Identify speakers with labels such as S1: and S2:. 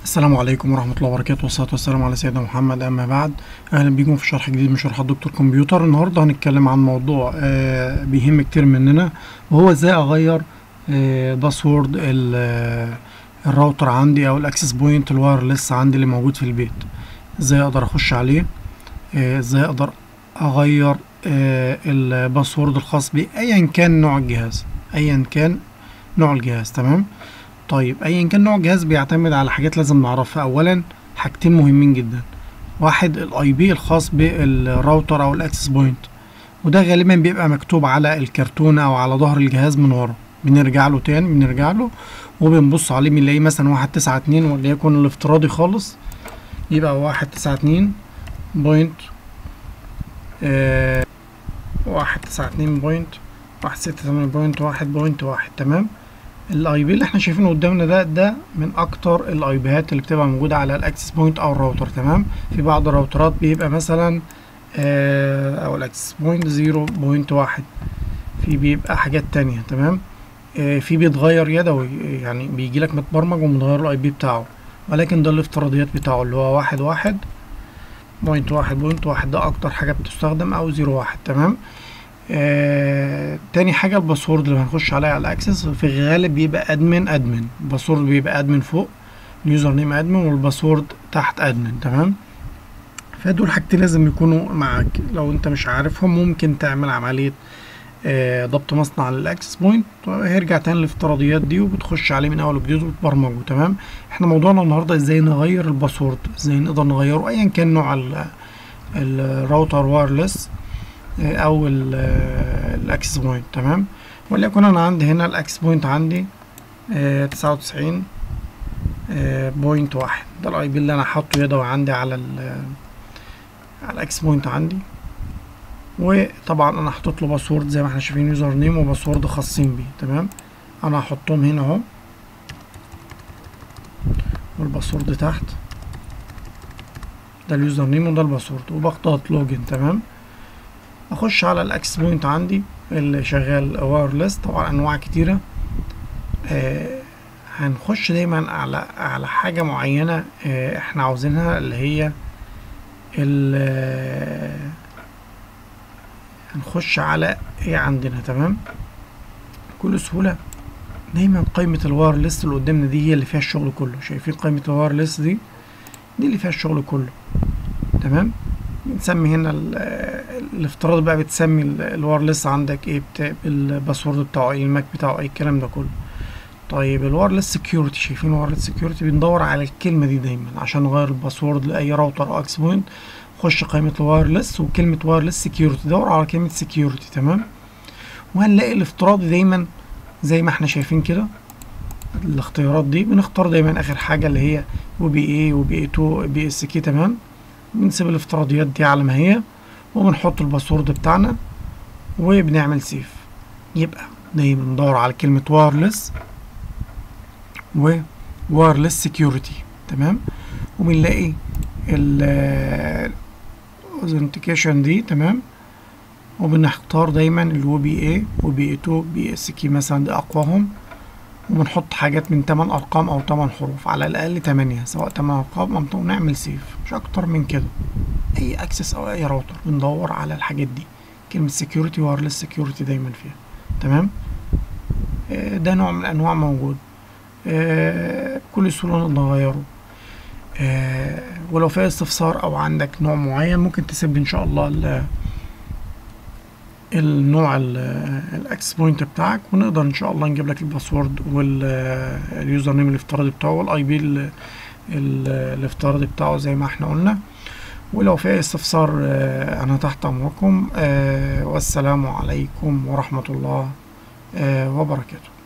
S1: السلام عليكم ورحمة الله وبركاته والصلاة والسلام على سيدنا محمد أما بعد أهلا بيكم في شرح جديد من شرحات دكتور كمبيوتر النهاردة هنتكلم عن موضوع آه، بيهم كتير مننا وهو ازاي أغير آه، باسورد ال- آه، الراوتر عندي أو الأكسس بوينت الوايرلس عندي اللي موجود في البيت ازاي أقدر أخش عليه آه، ازاي أقدر أغير آه، الباسورد الخاص بي أيا كان نوع الجهاز أيا كان نوع الجهاز تمام طيب ايا كان نوع الجهاز بيعتمد على حاجات لازم نعرفها اولا حاجتين مهمين جدا واحد الاي بي الخاص بالراوتر او الاكسس بوينت وده غالبا بيبقى مكتوب على الكرتونة او على ظهر الجهاز من ورا بنرجع له تاني بنرجع له وبنبص عليه بنلاقيه مثلا واحد تسعة اتنين وليكن الافتراضي خالص يبقى واحد تسعة اتنين بوينت آه واحد تسعة اتنين بوينت واحد ستة تمانية بوينت واحد بوينت واحد تمام الاي بي اللي احنا شايفينه قدامنا ده ده من اكتر الاي بيات اللي بتبقى موجوده على الاكسس بوينت او الراوتر تمام في بعض الراوترات بيبقى مثلا آه او الاكسس بوينت زيرو بوينت واحد في بيبقى حاجات تانية تمام آه في بيتغير يدوي يعني بيجي لك متبرمج ومتغير الاي بي بتاعه ولكن ده الافتراضيات بتاعه اللي هو واحد واحد بوينت واحد بوينت واحد ده اكتر حاجه بتستخدم او زيرو واحد تمام آه، تاني حاجة الباسورد اللي هنخش عليها على الاكسس في الغالب بيبقى ادمن ادمن الباسورد بيبقى ادمن فوق اليوزر نيم ادمن والباسورد تحت ادمن تمام فدول حاجتين لازم يكونوا معاك لو انت مش عارفهم ممكن تعمل عملية آه، ضبط مصنع للاكسس بوينت هيرجع تاني للافتراضيات دي وبتخش عليه من اول وجديد وتبرمجه تمام احنا موضوعنا النهارده ازاي نغير الباسورد ازاي نقدر نغيره ايا كان نوع ال- الراوتر وايرلس او الاكسس بوينت تمام وليكن انا عندي هنا الاكسس بوينت عندي تسعة وتسعين بوينت واحد ده الاي بي اللي انا حاطه يدوي عندي على ال على الاكسس بوينت عندي وطبعا انا حاطط له باسورد زي ما احنا شايفين يوزر نيم وباسورد خاصين بيه تمام انا هحطهم هنا اهو والباسورد تحت ده اليوزر نيم وده الباسورد وبضغط لوجن تمام اخش على الاكسس بوينت عندي اللي شغال وايرلس طبعا انواع كتيره آه هنخش دايما على على حاجه معينه آه احنا عاوزينها اللي هي ال آه، هنخش على ايه عندنا تمام بكل سهوله دايما قائمه الوايرلس اللي قدامنا دي هي اللي فيها الشغل كله شايفين قائمه الوايرلس دي دي اللي فيها الشغل كله تمام بنسمي هنا ال- آه، الافتراض بقى بتسمي ال- الوايرلس عندك ايه بتا... الباسورد بتاعه ايه الماك بتاعه ايه الكلام ده كله طيب الوايرلس سكيورتي شايفين الوايرلس سكيورتي بندور على الكلمه دي دايما عشان نغير الباسورد لاي راوتر او اكس بوينت خش قائمه الوايرلس وكلمه وايرلس سكيورتي دور على كلمه سكيورتي تمام وهنلاقي الافتراضي دايما زي ما احنا شايفين كده الاختيارات دي بنختار دايما اخر حاجه اللي هي وبي اي وبي اي 2 بي اس كي تمام بنسيب الافتراضيات دي على ما هي وبنحط الباسورد بتاعنا وبنعمل سيف يبقى دايما ندور على كلمة وايرلس و وايرلس سكيورتي تمام وبنلاقي ال authentication دي تمام وبنختار دايما الو بي اي وبي اي 2 بي اس كي مثلا دي اقواهم وبنحط حاجات من 8 ارقام او 8 حروف على الاقل 8 سواء 8 ارقام او ونعمل سيف مش اكتر من كده اي اكسس او اي راوتر بندور على الحاجات دي كلمة سكيورتي وايرلس سكيورتي دايما فيها تمام آه، ده نوع من الانواع موجود آه، بكل سهولة نقدر نغيره آه، ولو في استفسار او عندك نوع معين ممكن تسيب لي ان شاء الله ال- النوع الاكسس بوينت بتاعك ونقدر ان شاء الله نجيب لك الباسورد واليوزر نيم الافتراضي بتاعه والاي بي الافتراضي بتاعه زي ما احنا قلنا ولو في أي استفسار آه، انا تحت امركم آه، والسلام عليكم ورحمة الله آه، وبركاته